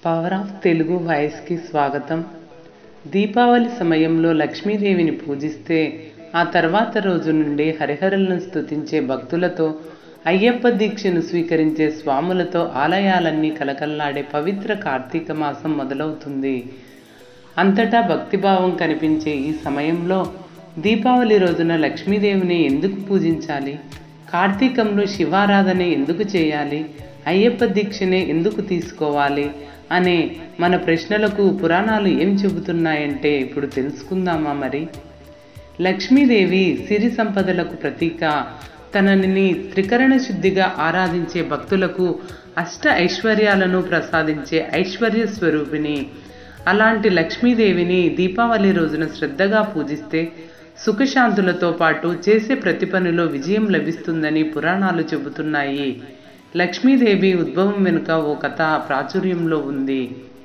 power of Telugu వాయిస్కి స్వాగతం దీపావళి సమయంలో లక్ష్మీదేవిని పూజిస్తే ఆ తర్వాత రోజు నుండి హరిహరులను స్తుతించే భక్తులతో అయ్యప్ప దీక్షను స్వీకరించే స్వాములతో ఆలయాలన్నీ కలకల్లాడే పవిత్ర కార్తీక మాసం మొదలవుతుంది అంతటా భక్తిభావం కనిపించే ఈ సమయంలో దీపావళి రోజున లక్ష్మీదేవిని ఎందుకు పూజించాలి కార్తీకంలో శివారాధన ఎందుకు చేయాలి అయ్యప్ప దీక్షనే ఎందుకు తీసుకోవాలి అనే మన ప్రశ్నలకు పురాణాలు ఏం చెబుతున్నాయంటే ఇప్పుడు తెలుసుకుందామా మరి లక్ష్మీదేవి సిరి సంపదలకు ప్రతీక తనని త్రికరణ శుద్ధిగా ఆరాధించే భక్తులకు అష్ట ఐశ్వర్యాలను ప్రసాదించే ఐశ్వర్య స్వరూపిణి అలాంటి లక్ష్మీదేవిని దీపావళి రోజున శ్రద్ధగా పూజిస్తే సుఖశాంతులతో పాటు చేసే ప్రతి పనిలో విజయం లభిస్తుందని పురాణాలు చెబుతున్నాయి లక్ష్మీదేవి ఉద్భవం వెనుక ఓ కథ ప్రాచుర్యంలో ఉంది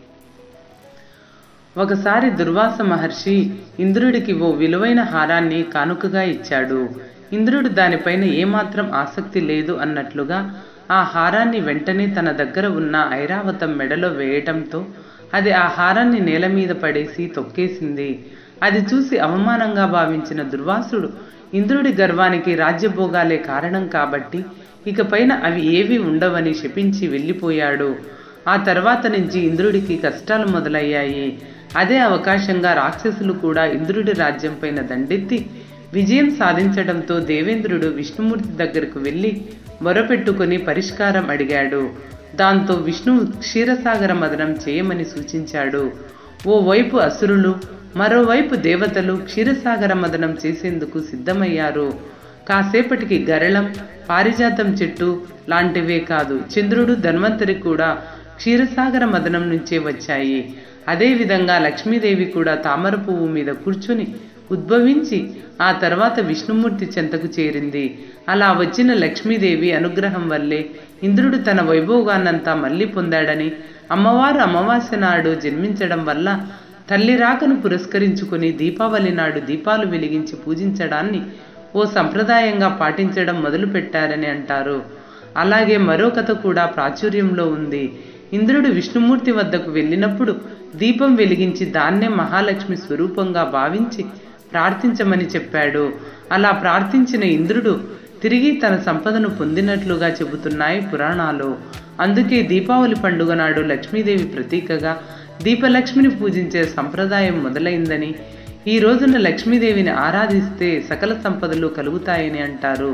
ఒకసారి దుర్వాస మహర్షి ఇంద్రుడికి ఓ విలువైన హారాన్ని కానుకగా ఇచ్చాడు ఇంద్రుడు దానిపైన ఏమాత్రం ఆసక్తి లేదు అన్నట్లుగా ఆ హారాన్ని వెంటనే తన దగ్గర ఉన్న ఐరావతం మెడలో వేయటంతో అది ఆ హారాన్ని నేల మీద పడేసి తొక్కేసింది అది చూసి అవమానంగా భావించిన దుర్వాసుడు ఇంద్రుడి గర్వానికి రాజ్యభోగాలే కారణం కాబట్టి ఇకపైన అవి ఏవి ఉండవని శపించి వెళ్ళిపోయాడు ఆ తర్వాత నుంచి ఇంద్రుడికి కష్టాలు మొదలయ్యాయి అదే అవకాశంగా రాక్షసులు కూడా ఇంద్రుడి రాజ్యం పైన దండెత్తి విజయం సాధించడంతో దేవేంద్రుడు విష్ణుమూర్తి దగ్గరకు వెళ్ళి మొరపెట్టుకుని పరిష్కారం అడిగాడు దాంతో విష్ణువు క్షీరసాగర మదనం చేయమని సూచించాడు ఓవైపు అసురులు మరోవైపు దేవతలు క్షీరసాగర మదనం చేసేందుకు సిద్ధమయ్యారు కాసేపటికి గరళం పారిజాతం చెట్టు లాంటివే కాదు చంద్రుడు ధన్వంతరి కూడా క్షీరసాగర మదనం నుంచే వచ్చాయి అదేవిధంగా లక్ష్మీదేవి కూడా తామర పువ్వు మీద కూర్చుని ఉద్భవించి ఆ తర్వాత విష్ణుమూర్తి చెంతకు చేరింది అలా వచ్చిన లక్ష్మీదేవి అనుగ్రహం వల్లే ఇంద్రుడు తన వైభోగాన్నంతా మళ్ళీ పొందాడని అమ్మవారు అమావాస్య నాడు జన్మించడం వల్ల తల్లి రాకను పురస్కరించుకుని దీపావళి నాడు దీపాలు వెలిగించి పూజించడాన్ని ఓ సంప్రదాయంగా పాటించడం మొదలుపెట్టారని అంటారు అలాగే మరో కథ కూడా ప్రాచుర్యంలో ఉంది ఇంద్రుడు విష్ణుమూర్తి వద్దకు వెళ్ళినప్పుడు దీపం వెలిగించి దాన్నే మహాలక్ష్మి స్వరూపంగా భావించి ప్రార్థించమని చెప్పాడు అలా ప్రార్థించిన ఇంద్రుడు తిరిగి తన సంపదను పొందినట్లుగా చెబుతున్నాయి పురాణాలు అందుకే దీపావళి పండుగ నాడు లక్ష్మీదేవి ప్రతీకగా దీపలక్ష్మిని పూజించే సంప్రదాయం మొదలైందని ఈ రోజున లక్ష్మీదేవిని ఆరాధిస్తే సకల సంపదలు కలుగుతాయని అంటారు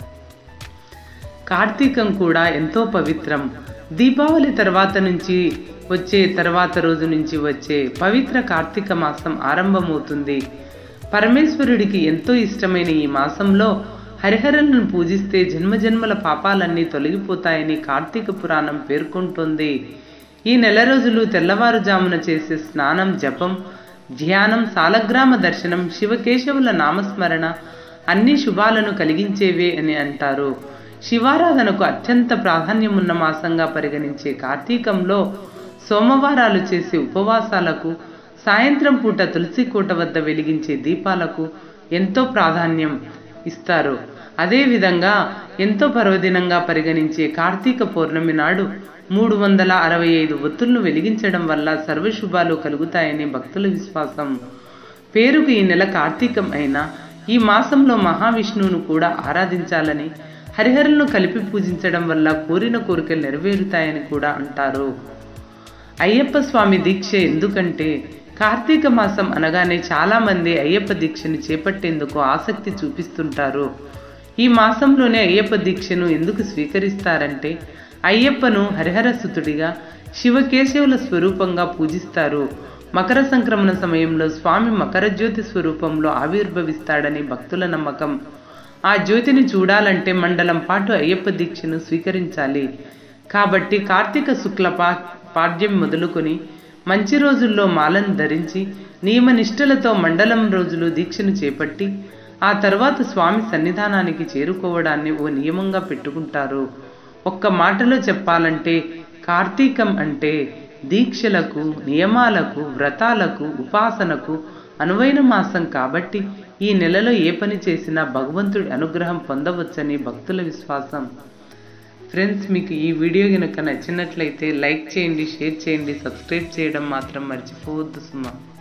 కార్తీకం కూడా ఎంతో పవిత్రం దీపావళి తర్వాత నుంచి వచ్చే తర్వాత రోజు నుంచి వచ్చే పవిత్ర కార్తీక మాసం ఆరంభమవుతుంది పరమేశ్వరుడికి ఎంతో ఇష్టమైన ఈ మాసంలో హరిహరులను పూజిస్తే జన్మజన్మల పాపాలన్నీ తొలగిపోతాయని కార్తీక పురాణం పేర్కొంటోంది ఈ నెల రోజులు తెల్లవారుజామున చేసే స్నానం జపం ధ్యానం సాలగ్రామ దర్శనం శివకేశవుల నామస్మరణ అన్ని శుభాలను కలిగించేవే అని అంటారు శివారాధనకు అత్యంత ప్రాధాన్యమున్న మాసంగా పరిగణించే కార్తీకంలో సోమవారాలు చేసే ఉపవాసాలకు సాయంత్రం పూట తులసి కోట వద్ద వెలిగించే దీపాలకు ఎంతో ప్రాధాన్యం ఇస్తారు అదేవిధంగా ఎంతో పర్వదినంగా పరిగణించే కార్తీక పౌర్ణమి నాడు మూడు వందల అరవై ఐదు ఒత్తులను వెలిగించడం వల్ల సర్వశుభాలు కలుగుతాయని భక్తుల విశ్వాసం పేరుకు ఈ నెల కార్తీకం అయినా ఈ మాసంలో మహావిష్ణువును కూడా ఆరాధించాలని హరిహరులను కలిపి పూజించడం వల్ల కోరిన కోరికలు నెరవేరుతాయని కూడా అంటారు అయ్యప్ప స్వామి దీక్ష ఎందుకంటే కార్తీక మాసం అనగానే చాలామంది అయ్యప్ప దీక్షను చేపట్టేందుకు ఆసక్తి చూపిస్తుంటారు ఈ మాసంలోనే అయ్యప్ప దీక్షను ఎందుకు స్వీకరిస్తారంటే అయ్యప్పను హరిహరసుతుడిగా శివకేశవుల స్వరూపంగా పూజిస్తారు మకర సంక్రమణ సమయంలో స్వామి మకర జ్యోతి స్వరూపంలో ఆవిర్భవిస్తాడని భక్తుల నమ్మకం ఆ జ్యోతిని చూడాలంటే మండలం పాటు అయ్యప్ప దీక్షను స్వీకరించాలి కాబట్టి కార్తీక శుక్ల పా పాడ్యం మొదలుకొని మంచి రోజుల్లో మాలను ధరించి నియమనిష్టలతో మండలం రోజులు దీక్షను చేపట్టి ఆ తర్వాత స్వామి సన్నిధానానికి చేరుకోవడాన్ని ఓ నియమంగా పెట్టుకుంటారు ఒక్క మాటలో చెప్పాలంటే కార్తీకం అంటే దీక్షలకు నియమాలకు వ్రతాలకు ఉపాసనకు అనువైన మాసం కాబట్టి ఈ నెలలో ఏ పని చేసినా భగవంతుడి అనుగ్రహం పొందవచ్చని భక్తుల విశ్వాసం ఫ్రెండ్స్ మీకు ఈ వీడియో కనుక నచ్చినట్లయితే లైక్ చేయండి షేర్ చేయండి సబ్స్క్రైబ్ చేయడం మాత్రం మర్చిపోవద్దు సుమా